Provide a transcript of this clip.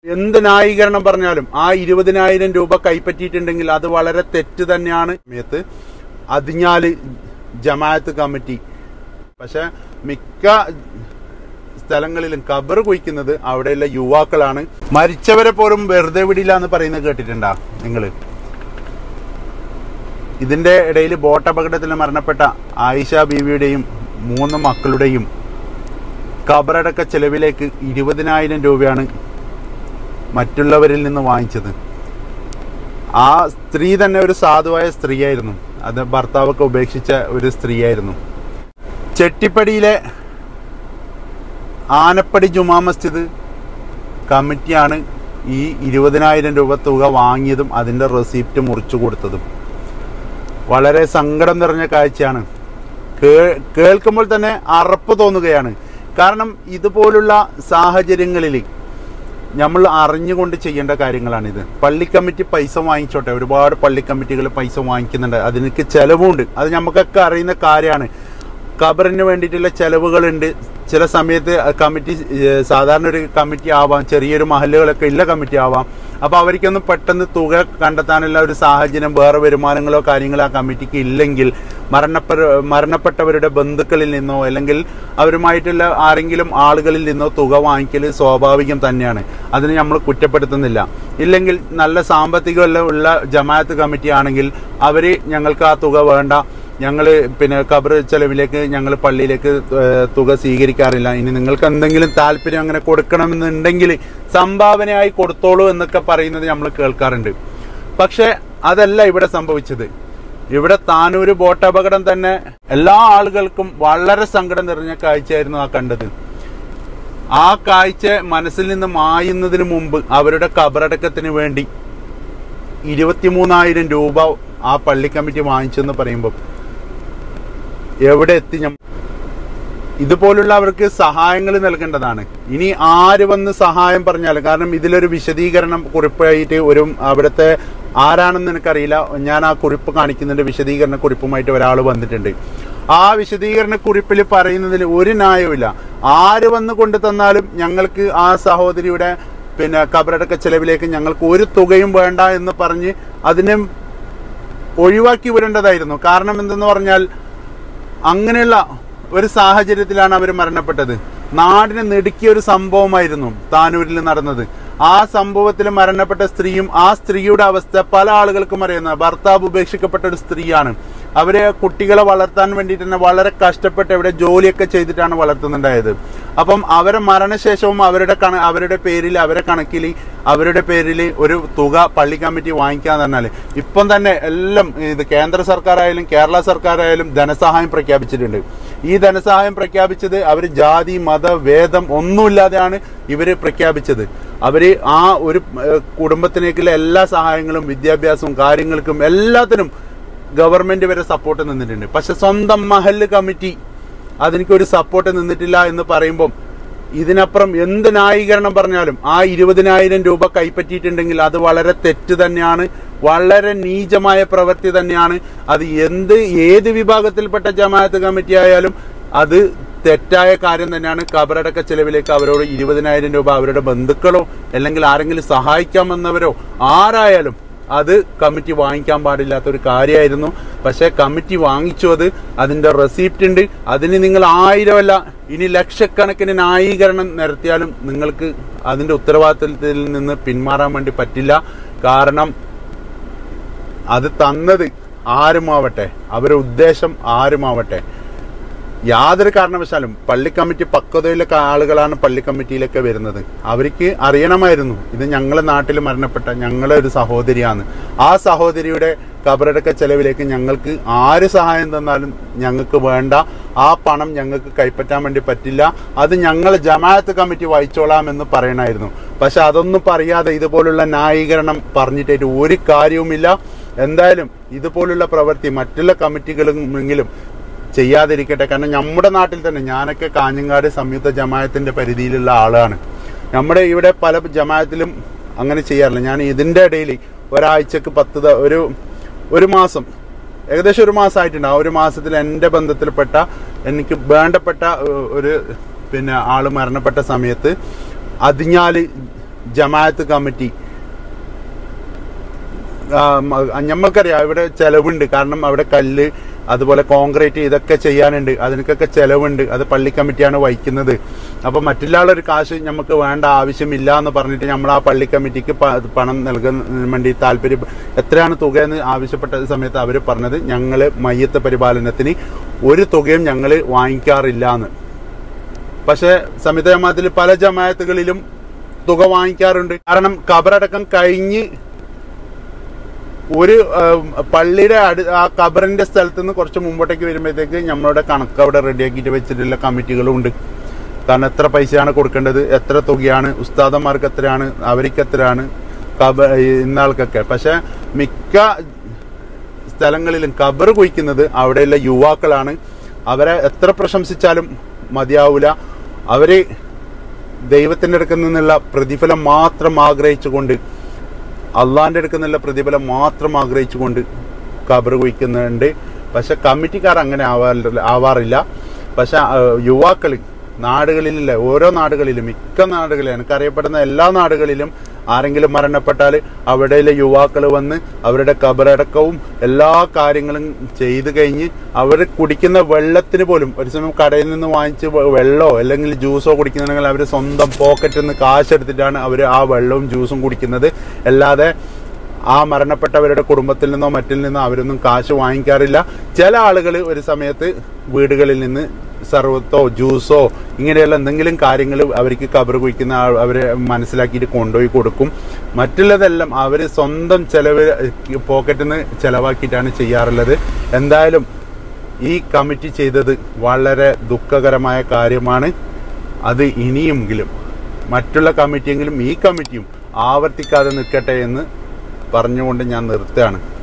എന്ത് ന്യായീകരണം പറഞ്ഞാലും ആ ഇരുപതിനായിരം രൂപ കൈപ്പറ്റിയിട്ടുണ്ടെങ്കിൽ അത് വളരെ തെറ്റ് തന്നെയാണ് സമയത്ത് അതിഞ്ഞാല് ജമാഅത്ത് കമ്മിറ്റി പക്ഷെ മിക്ക സ്ഥലങ്ങളിലും കബർ കുഴിക്കുന്നത് അവിടെയുള്ള യുവാക്കളാണ് മരിച്ചവരെ പോലും വെറുതെ വിടില്ല എന്ന് പറയുന്നത് കേട്ടിട്ടുണ്ടാ നിങ്ങള് ഇതിന്റെ ഇടയിൽ ബോട്ട് അപകടത്തിൽ മരണപ്പെട്ട ആയിഷ ബീവിയുടെയും മൂന്ന് മക്കളുടെയും കബറടക്ക ചെലവിലേക്ക് ഇരുപതിനായിരം രൂപയാണ് മറ്റുള്ളവരിൽ നിന്ന് വാങ്ങിച്ചത് ആ സ്ത്രീ തന്നെ ഒരു സാധുവായ സ്ത്രീയായിരുന്നു അത് ഭർത്താവൊക്കെ ഉപേക്ഷിച്ച ഒരു സ്ത്രീയായിരുന്നു ചെട്ടിപ്പടിയിലെ ആനപ്പടി ജുമാ മസ്ജിദ് കമ്മിറ്റിയാണ് ഈ ഇരുപതിനായിരം രൂപ തുക വാങ്ങിയതും അതിൻ്റെ റെസിപ്റ്റ് മുറിച്ചു കൊടുത്തതും വളരെ സങ്കടം നിറഞ്ഞ കാഴ്ചയാണ് കേ- കേൾക്കുമ്പോൾ തന്നെ അറപ്പ് തോന്നുകയാണ് കാരണം ഇതുപോലുള്ള സാഹചര്യങ്ങളിൽ നമ്മൾ അറിഞ്ഞുകൊണ്ട് ചെയ്യേണ്ട കാര്യങ്ങളാണിത് പള്ളി കമ്മിറ്റി പൈസ വാങ്ങിച്ചോട്ടെ ഒരുപാട് പള്ളി കമ്മിറ്റികൾ പൈസ വാങ്ങിക്കുന്നുണ്ട് അതിനൊക്കെ ചെലവുണ്ട് അത് നമുക്കൊക്കെ അറിയുന്ന കാര്യമാണ് ഖബറിന് വേണ്ടിയിട്ടുള്ള ചെലവുകളുണ്ട് ചില സമയത്ത് കമ്മിറ്റി ഏഹ്, സാധാരണ ഒരു കമ്മിറ്റി ആവാം ചെറിയൊരു മഹലുകളൊക്കെ ഇല്ല കമ്മിറ്റി ആവാം അപ്പൊ അവർക്കൊന്നും പെട്ടെന്ന് തുക കണ്ടെത്താനുള്ള ഒരു സാഹചര്യം വേറെ വരുമാനങ്ങളോ കാര്യങ്ങളോ ആ കമ്മിറ്റിക്ക് ഇല്ലെങ്കിൽ മരണപ്പെട്ട മരണപ്പെട്ടവരുടെ ബന്ധുക്കളിൽ നിന്നോ അല്ലെങ്കിൽ അവരുമായിട്ടുള്ള ആരെങ്കിലും ആളുകളിൽ നിന്നോ തുക വാങ്ങിക്കൽ സ്വാഭാവികം തന്നെയാണ് അതിന് നമ്മൾ കുറ്റപ്പെടുത്തുന്നില്ല ഇല്ലെങ്കിൽ നല്ല സാമ്പത്തികം ഉള്ള ജമാഅത്ത് കമ്മിറ്റി ആണെങ്കിൽ അവര് ഞങ്ങൾക്ക് ആ തുക വേണ്ട ഞങ്ങൾ പിന്നെ കബർ ചെലവിലേക്ക് ഞങ്ങൾ പള്ളിയിലേക്ക് ഏഹ്, തുക സ്വീകരിക്കാറില്ല ഇനി നിങ്ങൾക്ക് എന്തെങ്കിലും താല്പര്യം അങ്ങനെ കൊടുക്കണമെന്നുണ്ടെങ്കിൽ സംഭാവനയായി കൊടുത്തോളൂ എന്നൊക്കെ പറയുന്നത് നമ്മൾ കേൾക്കാറുണ്ട് പക്ഷെ അതല്ല ഇവിടെ സംഭവിച്ചത് ഇവിടെ താനൂര് ബോട്ട് അപകടം തന്നെ എല്ലാ ആളുകൾക്കും വളരെ സങ്കടം നിറഞ്ഞ കാഴ്ചയായിരുന്നു ആ കണ്ടത് ആ കാഴ്ച മനസ്സിൽ നിന്ന് മായുന്നതിന് മുമ്പ് അവരുടെ കബറടക്കത്തിന് വേണ്ടി ഇരുപത്തിമൂന്നായിരം രൂപ ആ പള്ളി കമ്മിറ്റി വാങ്ങിച്ചെന്ന് പറയുമ്പോൾ എവിടെ എത്തി ഞം ഇതുപോലുള്ള അവർക്ക് സഹായങ്ങൾ നൽകേണ്ടതാണ് ഇനി ആര് വന്ന് സഹായം പറഞ്ഞാലും കാരണം ഇതിലൊരു വിശദീകരണം കുറിപ്പായിട്ട് ഒരു അവിടുത്തെ ആരാണെന്ന് എനിക്കറിയില്ല ഞാൻ ആ കുറിപ്പ് കാണിക്കുന്നുണ്ട് വിശദീകരണ കുറിപ്പുമായിട്ട് ഒരാൾ വന്നിട്ടുണ്ട് ആ വിശദീകരണ കുറിപ്പിൽ പറയുന്നതിൽ ഒരു ന്യായവുമില്ല ആര് വന്ന് കൊണ്ടു തന്നാലും ഞങ്ങൾക്ക് ആ സഹോദരിയുടെ പിന്നെ കബറടക്ക ചെലവിലേക്ക് ഞങ്ങൾക്ക് ഒരു തുകയും വേണ്ട എന്ന് പറഞ്ഞ് അതിനെ ഒഴിവാക്കി വിടേണ്ടതായിരുന്നു കാരണം എന്തെന്ന് പറഞ്ഞാൽ അങ്ങനെയുള്ള ഒരു സാഹചര്യത്തിലാണ് അവർ മരണപ്പെട്ടത് നാടിനെ നെടുക്കിയ ഒരു സംഭവമായിരുന്നു താനൂരിൽ നടന്നത് ആ സംഭവത്തിൽ മരണപ്പെട്ട സ്ത്രീയും ആ സ്ത്രീയുടെ അവസ്ഥ പല ആളുകൾക്കും അറിയുന്ന ഭർത്താവ് ഉപേക്ഷിക്കപ്പെട്ട ഒരു സ്ത്രീയാണ് അവരെ കുട്ടികളെ വളർത്താൻ വേണ്ടിയിട്ട് തന്നെ വളരെ കഷ്ടപ്പെട്ട് ഇവിടെ ജോലിയൊക്കെ ചെയ്തിട്ടാണ് വളർത്തുന്നുണ്ടായത് അപ്പം അവരെ മരണശേഷവും അവരുടെ കണ അവരുടെ പേരിൽ അവരെ കണക്കിൽ അവരുടെ പേരിൽ ഒരു തുക പള്ളി കമ്മിറ്റി വാങ്ങിക്കാന്ന് പറഞ്ഞാൽ ഇപ്പം തന്നെ എല്ലാം ഇത് കേന്ദ്ര സർക്കാരായാലും കേരള സർക്കാരായാലും ധനസഹായം പ്രഖ്യാപിച്ചിട്ടുണ്ട് ഈ ധനസഹായം പ്രഖ്യാപിച്ചത് അവർ ജാതി മത വേദം ഒന്നുമില്ലാതെയാണ് ഇവര് പ്രഖ്യാപിച്ചത് അവര് ആ ഒരു ഏഹ്, കുടുംബത്തിലേക്കുള്ള എല്ലാ സഹായങ്ങളും വിദ്യാഭ്യാസവും കാര്യങ്ങൾക്കും എല്ലാത്തിനും ഗവൺമെന്റ് വരെ സപ്പോർട്ട് നിന്നിട്ടുണ്ട് പക്ഷെ സ്വന്തം മഹല്ല് കമ്മിറ്റി അതിനൊക്കെ ഒരു സപ്പോർട്ട് നിന്നിട്ടില്ല എന്ന് പറയുമ്പം ഇതിനപ്പുറം എന്ത് ന്യായീകരണം പറഞ്ഞാലും ആ ഇരുപതിനായിരം രൂപ കൈപ്പറ്റിയിട്ടുണ്ടെങ്കിൽ അത് വളരെ തെറ്റ് തന്നെയാണ് വളരെ നീചമായ പ്രവൃത്തി തന്നെയാണ് അത് എന്ത് ഏത് വിഭാഗത്തിൽപ്പെട്ട ജമാഅത്ത് കമ്മിറ്റി ആയാലും അത് തെറ്റായ കാര്യം തന്നെയാണ് കബറടക്ക ചെലവിലേക്ക് അവരോട് ഇരുപതിനായിരം രൂപ അവരുടെ ബന്ധുക്കളോ അല്ലെങ്കിൽ ആരെങ്കിലും സഹായിക്കാമെന്നവരോ ആരായാലും അത് കമ്മിറ്റി വാങ്ങിക്കാൻ പാടില്ലാത്ത ഒരു കാര്യമായിരുന്നു പക്ഷെ കമ്മിറ്റി വാങ്ങിച്ചു അത് അതിന്റെ റെസിപ്റ്റ് ഉണ്ട് അതിന് നിങ്ങൾ ആയിരമല്ല ഇനി ലക്ഷക്കണക്കിന് ന്യായീകരണം നിരത്തിയാലും നിങ്ങൾക്ക് അതിന്റെ ഉത്തരവാദിത്തത്തിൽ നിന്ന് പിന്മാറാൻ വേണ്ടി പറ്റില്ല കാരണം അത് തന്നത് ആരുമാവട്ടെ അവരുടെ ഉദ്ദേശം ആരുമാവട്ടെ യാതൊരു കാരണവശാലും പള്ളി കമ്മിറ്റി പക്വതയിലെ ആളുകളാണ് പള്ളി കമ്മിറ്റിയിലൊക്കെ വരുന്നത് അവർക്ക് അറിയണമായിരുന്നു ഇത് ഞങ്ങളെ നാട്ടിൽ മരണപ്പെട്ട ഞങ്ങളെ ഒരു സഹോദരിയാണ് ആ സഹോദരിയുടെ കബറടക്ക ചെലവിലേക്ക് ഞങ്ങൾക്ക് ആര് സഹായം തന്നാലും ഞങ്ങൾക്ക് വേണ്ട ആ പണം ഞങ്ങൾക്ക് കൈപ്പറ്റാൻ വേണ്ടി പറ്റില്ല അത് ഞങ്ങൾ ജമാഅത്ത് കമ്മിറ്റി വഹിച്ചോളാം എന്ന് പറയണമായിരുന്നു പക്ഷെ അതൊന്നും പറയാതെ ഇതുപോലുള്ള ന്യായീകരണം പറഞ്ഞിട്ടായിട്ട് ഒരു കാര്യവുമില്ല എന്തായാലും ഇതുപോലുള്ള പ്രവൃത്തി മറ്റുള്ള കമ്മിറ്റികളെങ്കിലും ചെയ്യാതിരിക്കട്ടെ കാരണം നമ്മുടെ നാട്ടിൽ തന്നെ ഞാനൊക്കെ കാഞ്ഞങ്ങാട് സംയുക്ത ജമായത്തിന്റെ പരിധിയിലുള്ള ആളാണ് നമ്മുടെ ഇവിടെ പല ജമായത്തിലും അങ്ങനെ ചെയ്യാറില്ല ഞാൻ ഇതിന്റെ ഇടയിൽ ഒരാഴ്ചക്ക് പത്ത് ദ- ഒരു ഒരു മാസം ഏകദേശം ഒരു മാസമായിട്ടുണ്ട് ആ ഒരു മാസത്തിൽ എൻ്റെ ബന്ധത്തിൽപ്പെട്ട എനിക്ക് വേണ്ടപ്പെട്ട ഏഹ്, ഒരു പിന്നെ ആള് മരണപ്പെട്ട സമയത്ത് അതിഞ്ഞാല് ജമാഅത്ത് കമ്മിറ്റി ആ, മ- ഞമ്മക്കറിയാം ഇവിടെ ചെലവുണ്ട് കാരണം അവിടെ കല്ല് അതുപോലെ കോൺക്രീറ്റ് ഇതൊക്കെ ചെയ്യാനുണ്ട് അതിനൊക്കെ ചെലവുണ്ട് അത് പള്ളി കമ്മിറ്റിയാണ് വഹിക്കുന്നത് അപ്പൊ മറ്റുള്ള ആളൊരു കാശ് നമുക്ക് വേണ്ട ആവശ്യമില്ല എന്ന് പറഞ്ഞിട്ട് നമ്മൾ ആ പള്ളി കമ്മിറ്റിക്ക് പ- പണം നൽകുന്നതിന് വേണ്ടി താല്പര്യം എത്രയാണ് തുക എന്ന് ആവശ്യപ്പെട്ട സമയത്ത് അവർ പറഞ്ഞത് ഞങ്ങൾ മയ്യത്ത് പരിപാലനത്തിന് ഒരു തുകയും ഞങ്ങൾ വാങ്ങിക്കാറില്ല എന്ന് പക്ഷെ സംയുക്ത ജമാഅത്തിൽ പല ജമാഅത്തുകളിലും തുക വാങ്ങിക്കാറുണ്ട് കാരണം ഖബറടക്കം കഴിഞ്ഞ് ഒരു ആം, പള്ളിയുടെ അടു ആ ഖബറിന്റെ സ്ഥലത്ത് നിന്ന് കുറച്ച് മുമ്പോട്ടേക്ക് വരുമ്പോഴത്തേക്ക് നമ്മളുടെ കണക്ക് അവിടെ റെഡിയാക്കിയിട്ട് വെച്ചിട്ടുള്ള കമ്മിറ്റികളും ഉണ്ട് കാരണം എത്ര പൈസയാണ് കൊടുക്കേണ്ടത് എത്ര തുകയാണ് ഉസ്താദന്മാർക്ക് എത്രയാണ് അവർക്ക് എത്രയാണ് ഖബ ഇന്ന ആൾക്കൊക്കെ പക്ഷെ മിക്ക സ്ഥലങ്ങളിലും ഖബർ കുഴിക്കുന്നത് അവിടെയുള്ള യുവാക്കളാണ് അവരെ എത്ര പ്രശംസിച്ചാലും മതിയാവൂല അവര് ദൈവത്തിന്റെ അടുക്കൽ നിന്നുള്ള പ്രതിഫലം മാത്രം ആഗ്രഹിച്ചുകൊണ്ട് അള്ളാന്റെ അടുക്കൽ നിന്നുള്ള പ്രതിഫലം മാത്രം ആഗ്രഹിച്ചുകൊണ്ട് ഖബർ കുഴിക്കുന്നുണ്ട് പക്ഷെ കമ്മിറ്റിക്കാർ അങ്ങനെ ആവാറില്ല ആവാറില്ല പക്ഷെ യുവാക്കൾ നാടുകളിലെ ഓരോ നാടുകളിലും മിക്ക നാടുകളിലും എനിക്കറിയപ്പെടുന്ന എല്ലാ നാടുകളിലും ആരെങ്കിലും മരണപ്പെട്ടാൽ അവിടെയുള്ള യുവാക്കൾ വന്ന് അവരുടെ കബറടക്കവും എല്ലാ കാര്യങ്ങളും ചെയ്തു കഴിഞ്ഞ് അവർ കുടിക്കുന്ന വെള്ളത്തിന് പോലും ഒരു സമയം കടയിൽ നിന്ന് വാങ്ങിച്ച് വെ- വെള്ളമോ അല്ലെങ്കിൽ ജ്യൂസോ കുടിക്കുന്നുണ്ടെങ്കിൽ അവർ സ്വന്തം പോക്കറ്റിൽ നിന്ന് കാശെടുത്തിട്ടാണ് അവർ ആ വെള്ളവും ജ്യൂസും കുടിക്കുന്നത് അല്ലാതെ ആ മരണപ്പെട്ടവരുടെ കുടുംബത്തിൽ നിന്നോ മറ്റിൽ നിന്നോ അവരൊന്നും കാശ് വാങ്ങിക്കാറില്ല ചില ആളുകൾ ഒരു സമയത്ത് വീടുകളിൽ നിന്ന് സർവത്തോ ജ്യൂസോ ഇങ്ങനെയുള്ള എന്തെങ്കിലും കാര്യങ്ങൾ അവർക്ക് കബർ കുഴിക്കുന്ന ആൾ- അവരെ മനസ്സിലാക്കിയിട്ട് കൊണ്ടുപോയി കൊടുക്കും മറ്റുള്ളതെല്ലാം അവർ സ്വന്തം ചെലവ് പോക്കറ്റിൽ നിന്ന് ചെലവാക്കിയിട്ടാണ് ചെയ്യാറുള്ളത് എന്തായാലും ഈ കമ്മിറ്റി ചെയ്തത് വളരെ ദുഃഖകരമായ കാര്യമാണ് അത് ഇനിയെങ്കിലും മറ്റുള്ള കമ്മിറ്റിയെങ്കിലും ഈ കമ്മിറ്റിയും ആവർത്തിക്കാതെ നിൽക്കട്ടെ എന്ന് പറഞ്ഞുകൊണ്ട് ഞാൻ നിർത്തുകയാണ്